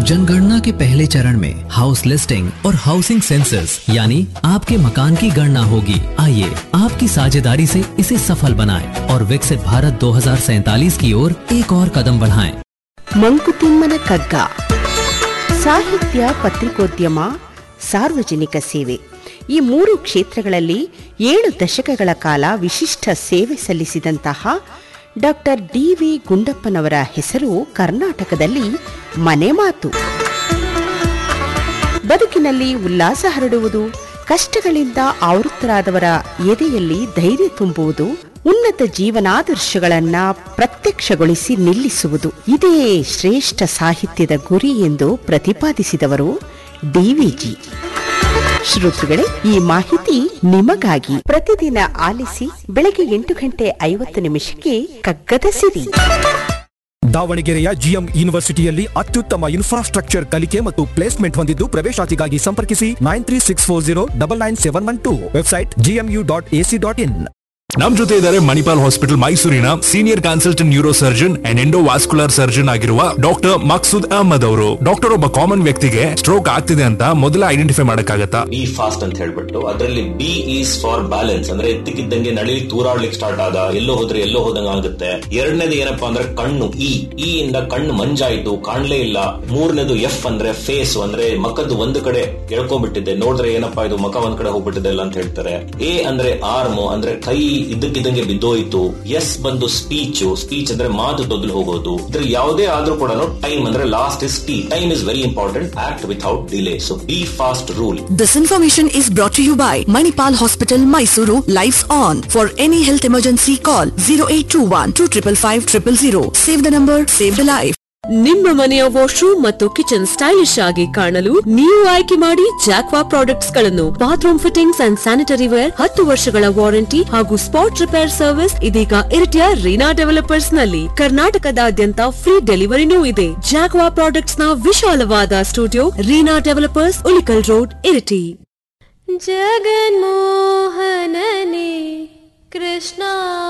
जनगणना के पहले चरण में हाउस लिस्टिंग और हाउसिंग सेंसस यानी आपके मकान की गणना होगी आइए आपकी साझेदारी से इसे सफल बनाएं और विकसित भारत दो की ओर एक और कदम बढ़ाएं। ಮಂಕುತಿಮ್ಮನ ಕಗ್ಗ ಸಾಹಿತ್ಯ ಪತ್ರಿಕೋದ್ಯಮ ಸಾರ್ವಜನಿಕ ಸೇವೆ ಈ ಮೂರು ಕ್ಷೇತ್ರಗಳಲ್ಲಿ ಏಳು ದಶಕಗಳ ಕಾಲ ವಿಶಿಷ್ಟ ಸೇವೆ ಸಲ್ಲಿಸಿದಂತಹ ಡಾಕ್ಟರ್ ಡಿ ವಿ ಗುಂಡಪ್ಪನವರ ಹೆಸರು ಕರ್ನಾಟಕದಲ್ಲಿ ಮನೆ ಮಾತು ಬದುಕಿನಲ್ಲಿ ಉಲ್ಲಾಸ ಹರಡುವುದು ಕಷ್ಟಗಳಿಂದ ಆವೃತ್ತರಾದವರ ಎದೆಯಲ್ಲಿ ಧೈರ್ಯ ತುಂಬುವುದು ಉನ್ನತ ಜೀವನಾದರ್ಶಗಳನ್ನ ಪ್ರತ್ಯಕ್ಷಗೊಳಿಸಿ ನಿಲ್ಲಿಸುವುದು ಇದೇ ಶ್ರೇಷ್ಠ ಸಾಹಿತ್ಯದ ಗುರಿ ಎಂದು ಪ್ರತಿಪಾದಿಸಿದವರು ಡಿವಿಜಿ ಶ್ರೋತೃಗಳೇ ಈ ಮಾಹಿತಿ ನಿಮಗಾಗಿ ಪ್ರತಿದಿನ ಆಲಿಸಿ ಬೆಳಗ್ಗೆ ಎಂಟು ಗಂಟೆ ಐವತ್ತು ನಿಮಿಷಕ್ಕೆ ಕಗ್ಗದ ಸಿರಿ ದಾವಣಗೆರೆಯ ಜಿಎಂ ಯೂನಿವರ್ಸಿಟಿಯಲ್ಲಿ ಅತ್ಯುತ್ತಮ ಇನ್ಫ್ರಾಸ್ಟ್ರಕ್ಚರ್ ಕಲಿಕೆ ಮತ್ತು ಪ್ಲೇಸ್ಮೆಂಟ್ ಹೊಂದಿದ್ದು ಪ್ರವೇಶಾತಿಗಾಗಿ ಸಂಪರ್ಕಿಸಿ nine three six four zero double nine seven one two website G M U dot A C dot in ನಮ್ ಜೊತೆ ಇದ್ದಾರೆ ಮಣಿಪಾಲ್ ಹಾಸ್ಪಿಟಲ್ ಮೈಸೂರಿನ senior consultant neuro surgeon and endovascular surgeon ಆಗಿರುವ ಡಾಕ್ಟರ್ ಮಕ್ಸೂದ್ ಅಹಮದ್ ಅವರು ಡಾಕ್ಟರ್ ಒಬ್ಬ ಕಾಮನ್ ವ್ಯಕ್ತಿಗೆ ಸ್ಟ್ರೋಕ್ ಆಗ್ತಿದೆ ಅಂತ ಮೊದಲ ಐಡೆಂಟಿಫೈ ಮಾಡಕ್ಕಾಗತ್ತಾ ಬಿ ಫಾಸ್ಟ್ ಅಂತ ಹೇಳ್ಬಿಟ್ಟು ಅದರಲ್ಲಿ ಬಿ ಈಸ್ ಫಾರ್ ಬ್ಯಾಲೆನ್ಸ್ ಅಂದ್ರೆ ಎತ್ತಿಕ್ಕಿದ್ದಂಗೆ ನಳಿ ತೂರಾಡ್ಲಿಕ್ಕೆ ಸ್ಟಾರ್ಟ್ ಆದ ಎಲ್ಲೋ ಹೋದ್ರೆ ಎಲ್ಲೋ ಹೋದಂಗ ಆಗುತ್ತೆ ಎರಡನೇದು ಏನಪ್ಪಾ ಅಂದ್ರೆ ಕಣ್ಣು ಇ ಇ ಇಂದ ಕಣ್ಣು ಮಂಜಾಯ್ತು ಕಾಣ್ಲೇ ಇಲ್ಲ ಮೂರನೇದು ಎಫ್ ಅಂದ್ರೆ ಫೇಸ್ ಅಂದ್ರೆ ಮಕ್ಕದ್ದು ಒಂದು ಕಡೆ ಎಳ್ಕೊಂಡ್ಬಿಟ್ಟಿದೆ ನೋಡಿದ್ರೆ ಏನಪ್ಪಾ ಇದು ಮಕ ಒಂದ್ ಕಡೆ ಹೋಗ್ಬಿಟ್ಟಿದೆ ಇಲ್ಲ ಅಂತ ಹೇಳ್ತಾರೆ ಎ ಅಂದ್ರೆ ಆರ್ಮ್ ಅಂದ್ರೆ ಕೈ ಇದ್ದಕ್ಕಿದ್ದಂಗೆ ಬಿದ್ದೋಯ್ತು ಎಸ್ ಬಂದು ಸ್ಪೀಚ್ ಸ್ಪೀಚ್ ಅಂದ್ರೆ ಮಾತು ತೊದಲು ಹೋಗೋದು ಇದ್ರ ಯಾವುದೇ ಆದ್ರೂ ಕೂಡ ಟೈಮ್ ಅಂದ್ರೆ lost is T time is very important act without delay so be fast rule This information is brought to you by Manipal Hospital, Mysuru. Lives on. For any health emergency, call 0821 255 000. Save the number, save the life. ನಿಮ್ಮ ಮನೆಯ washroom ಮತ್ತು kitchen stylish ಆಗಿ ಕಾಣಲು ನೀವು ಆಯ್ಕೆ ಮಾಡಿ Jaquar products ಗಳನ್ನು bathroom fittings and sanitary ware ಹತ್ತು ವರ್ಷಗಳ ವಾರಂಟಿ ಹಾಗೂ ಸ್ಪಾಟ್ ರಿಪೇರ್ ಸರ್ವಿಸ್ ಇದೀಗ ಇರಿಟಿಯ ರೀನಾ ಡೆವಲಪರ್ಸ್ ನಲ್ಲಿ ಕರ್ನಾಟಕದಾದ್ಯಂತ ಫ್ರೀ ಡೆಲಿವರಿನೂ ಇದೆ ಜಾಕ್ವಾ ಪ್ರಾಡಕ್ಟ್ಸ್ ನ ವಿಶಾಲವಾದ studio Reena developers Ulikal road Iritty ಜಗನ್ಮೋಹನನೇ ಕೃಷ್ಣ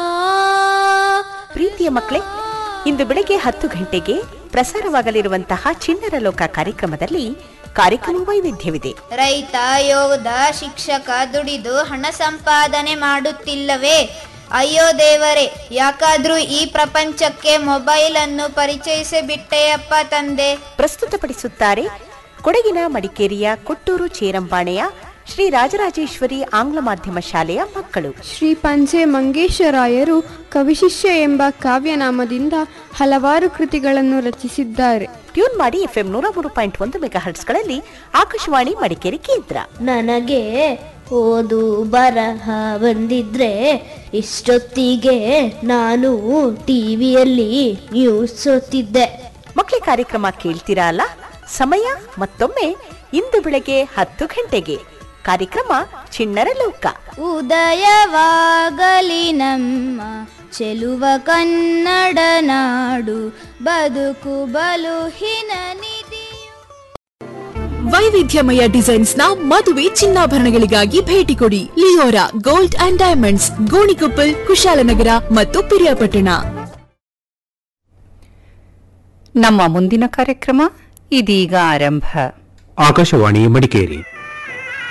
ಪ್ರೀತಿಯ ಮಕ್ಕಳೇ ಇಂದು ಬೆಳಗ್ಗೆ ಹತ್ತು ಗಂಟೆಗೆ ಪ್ರಸಾರವಾಗಲಿರುವಂತಹ ಚಿಣ್ಣರ ಲೋಕ ಕಾರ್ಯಕ್ರಮದಲ್ಲಿ ಕಾರ್ಯಕ್ರಮ ವೈವಿಧ್ಯವಿದೆ ರೈತ ಯೋಧ ಶಿಕ್ಷಕ ದುಡಿದು ಹಣ ಸಂಪಾದನೆ ಮಾಡುತ್ತಿಲ್ಲವೇ ಅಯ್ಯೋ ದೇವರೇ ಯಾಕಾದ್ರೂ ಈ ಪ್ರಪಂಚಕ್ಕೆ ಮೊಬೈಲ್ ಅನ್ನು ಪರಿಚಯಿಸಿ ಬಿಟ್ಟೆಯಪ್ಪ ತಂದೆ ಪ್ರಸ್ತುತಪಡಿಸುತ್ತಾರೆ ಕೊಡಗಿನ ಮಡಿಕೇರಿಯ ಕೊಟ್ಟೂರು ಚೇರಂಬಾಣೆಯ ಶ್ರೀ ರಾಜರಾಜೇಶ್ವರಿ ಆಂಗ್ಲ ಮಾಧ್ಯಮ ಶಾಲೆಯ ಮಕ್ಕಳು ಶ್ರೀ ಪಂಚೆ ಮಂಗೇಶರಾಯರು ಕವಿಶಿಷ್ಯ ಎಂಬ ಕಾವ್ಯನಾಮದಿಂದ ಹಲವಾರು ಕೃತಿಗಳನ್ನು ರಚಿಸಿದ್ದಾರೆ ಟ್ಯೂನ್ ಮಾಡಿ ಎಫ್ಎಂ ನೂರ ಮೂರು ಪಾಯಿಂಟ್ ಒಂದು ಮೆಗಾ ಹರ್ಟ್ಸ್ಗಳಲ್ಲಿ ಆಕಾಶವಾಣಿ ಮಡಿಕೇರಿ ಕೇಂದ್ರ ನನಗೆ ಓದು ಬರಹ ಬಂದಿದ್ರೆ ಇಷ್ಟೊತ್ತಿಗೆ ನಾನು ಟಿವಿಯಲ್ಲಿ ನ್ಯೂಸ್ ಓದ್ತಿದ್ದೆ ಮಕ್ಕಳ ಕಾರ್ಯಕ್ರಮ ಕೇಳ್ತೀರಾ ಅಲ್ಲ ಸಮಯ ಮತ್ತೊಮ್ಮೆ ಇಂದು ಬೆಳಗ್ಗೆ ಹತ್ತು ಗಂಟೆಗೆ ಕಾರ್ಯಕ್ರಮ ಚಿಣ್ಣರ ಲೋಕ ಉದಯವಾಗಲಿ ನಮ್ಮ ಚೆಲುವ ಕನ್ನಡ ನಾಡು ಬದುಕು ಬಲು ಹಿನನಿಧಿ ವೈವಿಧ್ಯಮಯ ಡಿಸೈನ್ಸ್ ನ ಮದುವೆ ಚಿನ್ನಾಭರಣಗಳಿಗಾಗಿ ಭೇಟಿ ಕೊಡಿ Leora gold and diamonds Gonikoppal Kushalnagar ಮತ್ತು ಪಿರಿಯಾಪಟ್ಟಣ ನಮ್ಮ ಮುಂದಿನ ಕಾರ್ಯಕ್ರಮ ಇದೀಗ ಆರಂಭ ಆಕಾಶವಾಣಿ ಮಡಿಕೇರಿ